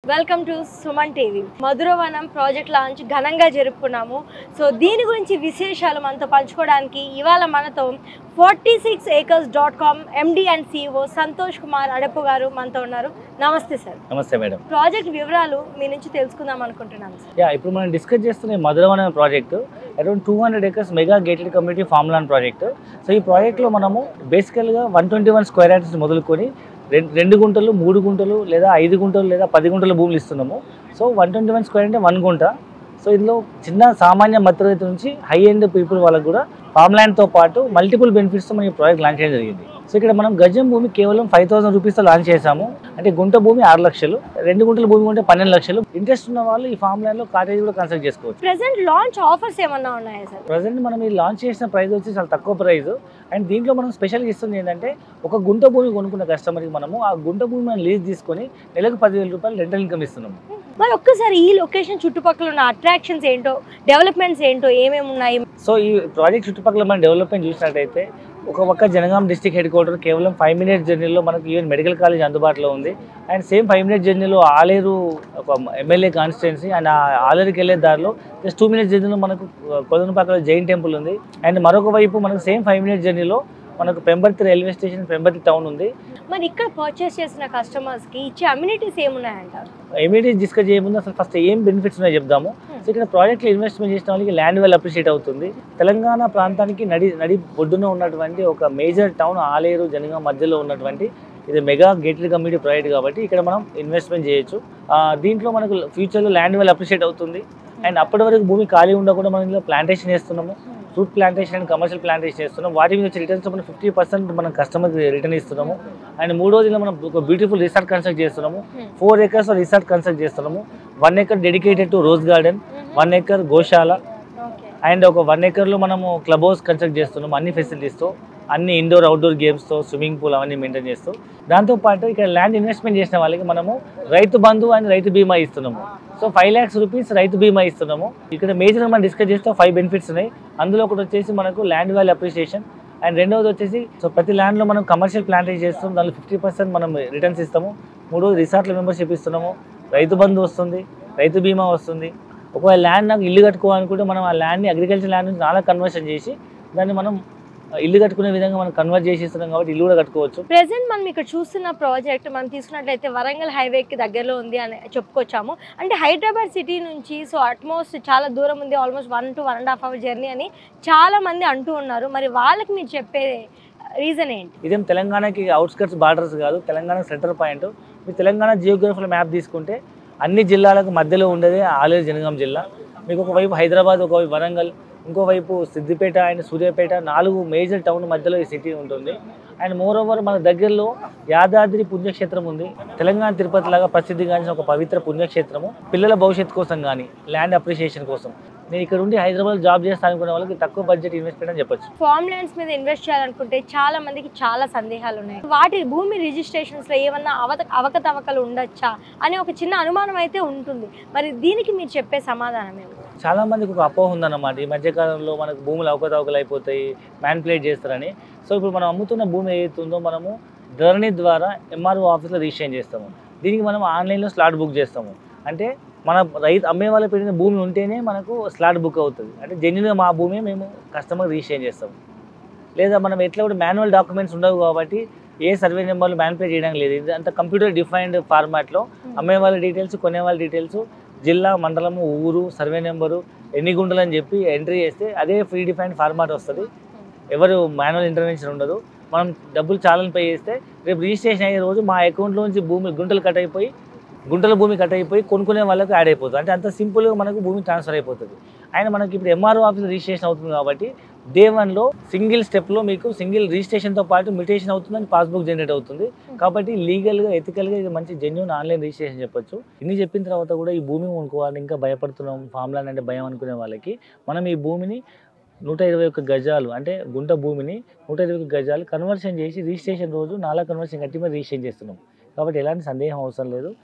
welcome to Suman TV Madhuravanam project launch ఘనంగా జరుపుకున్నాము so దీని గురించి విశేషాలు మనతో పంచుకోవడానికి ఇవాళ మనతో forty six acres dot com MD and CEO Santosh Kumar Adapu గారు మనతో ఉన్నారు నమస్తే సార్ నమస్తే మేడం ప్రాజెక్ట్ వివరాలు మీ నుంచి తెలుసుకుందాం అనుకుంటున్నాను సార్ యా ఇప్పుడు మనం డిస్కస్ చేస్తున్న ఈ Madhuravana project around two hundred acres mega gated community farm land project so ఈ ప్రాజెక్ట్లో మనము బేసికల్గా one twenty one square yards మొదలుకొని రెండు రెండు గుంటలు మూడు గుంటలు లేదా ఐదు గుంటలు లేదా పది గుంటల భూములు ఇస్తున్నాము so one twenty one square అంటే వన్ గుంట సో ఇందులో చిన్న సామాన్య మధ్యతరగతి నుంచి హై ఎండ్ పీపుల్ వాళ్ళకు కూడా ఫామ్ ల్యాండ్తో పాటు మల్టిపుల్ బెనిఫిట్స్ మనం ఈ ప్రాజెక్ట్ లాంచ్ చేయడం జరిగింది సో ఇక్కడ మనం గజం భూమి కేవలం ఫైవ్ థౌసండ్ రూపీస్తో లాంచ్ చేసాము అంటే గుంట భూమి ఆరు లక్షలు రెండు గుంటల భూమి ఉంటే పన్నెండు లక్షలు ఇంట్రెస్ట్ ఉన్న వాళ్ళు ఈ ఫామ్ ల్యాండ్లో కాటేజ్ కూడా కన్స్ట్రక్ట్ చేసుకోవచ్చు ప్రెసెంట్ లాంచ్ ఆఫర్స్ ఏమన్నా ఉన్నాయా సార్ ప్రజెంట్ మనం ఈ లాంచ్ చేసిన ప్రైస్ వచ్చి చాలా తక్కువ ప్రైస్ అండ్ దీంట్లో మనం స్పెషల్గా ఇస్తుంది ఏంటంటే ఒక గుంట భూమి కొనుక్కున్న కస్టమర్కి మనము ఆ గుంట భూమి మనం లీజ్ తీసుకొని నెలకు పదివేల రూపాయలు రెంటల్ ఇన్కమ్ ఇస్తున్నాము మరి ఒక్కసారి ఈ లొకేషన్ చుట్టుపక్కల ఉన్న అట్రాక్షన్స్ ఏంటో డెవలప్మెంట్స్ ఏంటో ఏమేమి ఉన్నాయి సో ఈ ప్రాజెక్ట్ చుట్టుపక్కల మనం డెవలప్మెంట్ చూసినట్టయితే ఒక పక్క జనగాం డిస్టిక్ హెడ్ క్వార్టర్ కేవలం ఫైవ్ మినిట్స్ జర్నీలో మనకు ఈవెన్ మెడికల్ కాలేజ్ అందుబాటులో ఉంది అండ్ సేమ్ ఫైవ్ మినిట్స్ జర్నీలో ఆలేరు ఒక ఎమ్మెల్యే కాన్స్టిట్యున్సీ అండ్ ఆ ఆలేరుకి వెళ్ళే దారిలో జస్ట్ టూ మినిట్స్ జర్నీలో మనకు కొలనుపాకలో జైన్ టెంపుల్ ఉంది అండ్ మరొక వైపు మనకు సేమ్ ఫైవ్ మినిట్స్ జర్నీలో మనకు Pembarthi railway station Pembarthi town ఉంది మరి ఇక్కడ పర్చేస్ చేసిన కస్టమర్స్ కి ఇచ్చే అమ్యూనిటీస్ ఏమున్నాయంటారు ఇమీడియట్ డిస్కస్ చేయముందు అసలు ఫస్ట్ ఏం బెనిఫిట్స్ ఉన్నాయో చెప్దాము సో ఇక్కడ ప్రాజెక్ట్లో ఇన్వెస్ట్మెంట్ చేసిన వాళ్ళకి ల్యాండ్ వెల్ అప్రిషియేట్ అవుతుంది తెలంగాణ ప్రాంతానికి నడి నడి ఒడ్డున ఉన్నటువంటి ఒక మేజర్ టౌన్ ఆలేరు జనగాం మధ్యలో ఉన్నటువంటి ఇది మెగా గేటెడ్ కమ్యూనిటీ ప్రాజెక్ట్ కాబట్టి ఇక్కడ మనం ఇన్వెస్ట్మెంట్ చేయొచ్చు ఆ, దీంట్లో మనకు ఫ్యూచర్లో ల్యాండ్ వెల్ అప్రిషియేట్ అవుతుంది అండ్ అప్పటి వరకు భూమి ఖాళీ ఉండకుండా మనం ఇందులో ప్లాంటేషన్ చేస్తున్నాము fruit plantation and commercial plantation చేస్తున్నాం వాటి మీద వచ్చే రిటర్న్స్ మనం ఫిఫ్టీ పర్సెంట్ మనం కస్టమర్కి రిటర్న్ ఇస్తున్నాము అండ్ మూడోదిలో మనం ఒక బ్యూటిఫుల్ రిసార్ట్ కన్స్ట్రక్ట్ చేస్తున్నాము ఫోర్ ఎకర్స్ రిసార్ట్ కన్స్ట్రక్ట్ చేస్తున్నాము one acre dedicated to rose garden one acre గోశాల ఓకే అండ్ ఒక వన్ ఎకర్లో మనము క్లబ్ హౌస్ కన్స్ట్రక్ట్ చేస్తున్నాము అన్ని ఫెసిలిటీస్తో అన్ని ఇండోర్ అవుట్డోర్ గేమ్స్తో స్విమ్మింగ్ పూల్ అవన్నీ మెయింటైన్ చేస్తూ దాంతోపాటు ఇక్కడ ల్యాండ్ ఇన్వెస్ట్మెంట్ చేసిన వాళ్ళకి మనము రైతు బంధు అండ్ రైతు బీమా ఇస్తున్నాము సో ఫైవ్ ల్యాక్స్ రూపీస్ రైతు బీమా ఇస్తున్నాము ఇక్కడ మేజర్గా మనం డిస్కస్ చేస్తే ఫైవ్ బెనిఫిట్స్ ఉన్నాయి అందులో ఒకటి వచ్చేసి మనకు ల్యాండ్ వాల్యూ అప్రిషియేషన్ అండ్ రెండవది వచ్చేసి సో ప్రతి ల్యాండ్లో మనం కమర్షియల్ ప్లాంటేషన్ చేస్తాం దాంట్లో ఫిఫ్టీ పర్సెంట్ మనం రిటర్న్స్ ఇస్తాము మూడోది రిసార్ట్ల మెంబర్షిప్ ఇస్తున్నాము రైతు బంధు వస్తుంది రైతు బీమా వస్తుంది ఒకవేళ ల్యాండ్ నాకు ఇల్లు కట్టుకోవాలనుకుంటే మనం ఆ ల్యాండ్ని అగ్రికల్చర్ ల్యాండ్ నుంచి చాలా కన్వర్షన్ చేసి దాన్ని మనం ఇల్లు కట్టుకునే విధంగా మనం కన్వర్ట్ చేసి ఇస్తున్నాం కాబట్టి ఇల్లు కూడా కట్టుకోవచ్చు ప్రెసెంట్ మనం ఇక్కడ చూస్తున్న ప్రాజెక్ట్ మనం తీసుకున్నట్లయితే వరంగల్ హైవేకి దగ్గరలో ఉంది అని చెప్పుకొచ్చాము అంటే హైదరాబాద్ సిటీ నుంచి సో అట్మోస్ట్ చాలా దూరం ఉంది almost one to one and half hour journey అని చాలా మంది అంటూ ఉన్నారు మరి వాళ్ళకి మీరు చెప్పే రీజన్ ఏంటి ఇదేం తెలంగాణకి అవుట్స్కట్స్ బార్డర్స్ కాదు తెలంగాణ సెంటర్ పాయింట్ మీ తెలంగాణ జియోగ్రఫికల్ మ్యాప్ తీసుకుంటే అన్ని జిల్లాలకు మధ్యలో ఉండేదే ఆలేరు జనగాం జిల్లా మీకు ఒకవైపు హైదరాబాద్ ఒకవైపు వరంగల్ ఇంకోవైపు సిద్దిపేట అండ్ సూర్యాపేట నాలుగు మేజర్ టౌన్ మధ్యలో ఈ సిటీ ఉంటుంది అండ్ మోర్ ఓవర్ మన దగ్గరలో యాదాద్రి పుణ్యక్షేత్రం ఉంది తెలంగాణ తిరుపతి లాగా ప్రసిద్ధిగాంచిన ఒక పవిత్ర పుణ్యక్షేత్రము పిల్లల భవిష్యత్తు కోసం కానీ ల్యాండ్ అప్రిషియేషన్ కోసం నేను ఇక్కడ ఉండి హైదరాబాద్ జాబ్ చేస్తాను అనుకునే వాళ్ళకి తక్కువ బడ్జెట్ ఇన్వెస్ట్మెంట్ అని చెప్పొచ్చు ఫార్మ్ ల్యాండ్స్ మీద ఇన్వెస్ట్ చేయాలనుకుంటే చాలా మందికి చాలా సందేహాలు ఉన్నాయి వాటి భూమి రిజిస్ట్రేషన్స్ లో ఏమన్నా అవత అవకతవకలు ఉండొచ్చా అని ఒక చిన్న అనుమానం అయితే ఉంటుంది మరి దీనికి మీరు చెప్పే సమాధానం ఏమి చాలా మందికి ఒక అపోహ ఉందన్నమాట ఈ మధ్యకాలంలో మనకు భూములు అవకతవకలు అయిపోతాయి మ్యాన్పులేట్ చేస్తారని సో ఇప్పుడు మనం అమ్ముతున్న భూమి ఏదైతే ఉందో మనము ధరణి ద్వారా ఎంఆర్ఓ ఆఫీస్లో రిజిస్ట్రేషన్ చేస్తాము దీనికి మనం ఆన్లైన్లో స్లాట్ బుక్ చేస్తాము అంటే మన రైతు అమ్మే వాళ్ళ పెట్టిన భూమి ఉంటేనే మనకు స్లాట్ బుక్ అవుతుంది అంటే జెన్యున్గా మా భూమి మేము కస్టమర్ రిజిస్ట్రేషన్ చేస్తాము లేదా మనం ఎట్లా కూడా మాన్యువల్ డాక్యుమెంట్స్ ఉండవు కాబట్టి ఏ సర్వే నెంబర్లు మ్యాన్పులేట్ చేయడం లేదు ఇది అంత కంప్యూటర్ డిఫైన్డ్ ఫార్మాట్లో అమ్మే వాళ్ళ డీటెయిల్స్ కొనే వాళ్ళ డీటెయిల్స్ జిల్లా మండలము ఊరు సర్వే నెంబరు ఎన్ని గుంటలు అని చెప్పి ఎంట్రీ చేస్తే అదే ఫ్రీ డిఫైన్డ్ ఫార్మాట్ వస్తుంది ఎవరు మాన్యువల్ ఇంటర్వెన్షన్ ఉండదు మనం డబ్బులు చాలని పే చేస్తే రేపు రిజిస్ట్రేషన్ అయ్యే రోజు మా అకౌంట్లోంచి భూమి గుంటలు కట్ అయిపోయి గుంటల భూమి కట్ అయిపోయి కొనుక్కునే వాళ్ళకి యాడ్ అయిపోతుంది అంటే అంత సింపుల్గా మనకు భూమి ట్రాన్స్ఫర్ అయిపోతుంది ఆయన మనకి ఇప్పుడు ఎంఆర్ఓ ఆఫీస్ రిజిస్ట్రేషన్ అవుతుంది కాబట్టి డే వన్లో సింగిల్ స్టెప్లో మీకు సింగిల్ రిజిస్ట్రేషన్తో పాటు మ్యూటేషన్ అవుతుందని పాస్బుక్ జనరేట్ అవుతుంది కాబట్టి లీగల్గా ఎథికల్గా ఇది మంచి జెన్యున్ ఆన్లైన్ రిజిస్ట్రేషన్ చెప్పొచ్చు ఇన్ని చెప్పిన తర్వాత కూడా ఈ భూమి కొనుక్కోవాలని ఇంకా భయపడుతున్నాం ఫామ్ ల్యాండ్ అంటే భయం అనుకునే వాళ్ళకి మనం ఈ భూమిని నూట ఇరవై ఒక్క గజాలు అంటే గుంట భూమిని నూట ఇరవై ఒక్క గజాలు కన్వర్షన్ చేసి రిజిస్ట్రేషన్ రోజు నాలా కన్వర్షన్ కట్టి మరి రిజిస్ట్రేషన్ చేస్తున్నాం కాబట్టి ఎలాంటి సందేహం అవసరం లేదు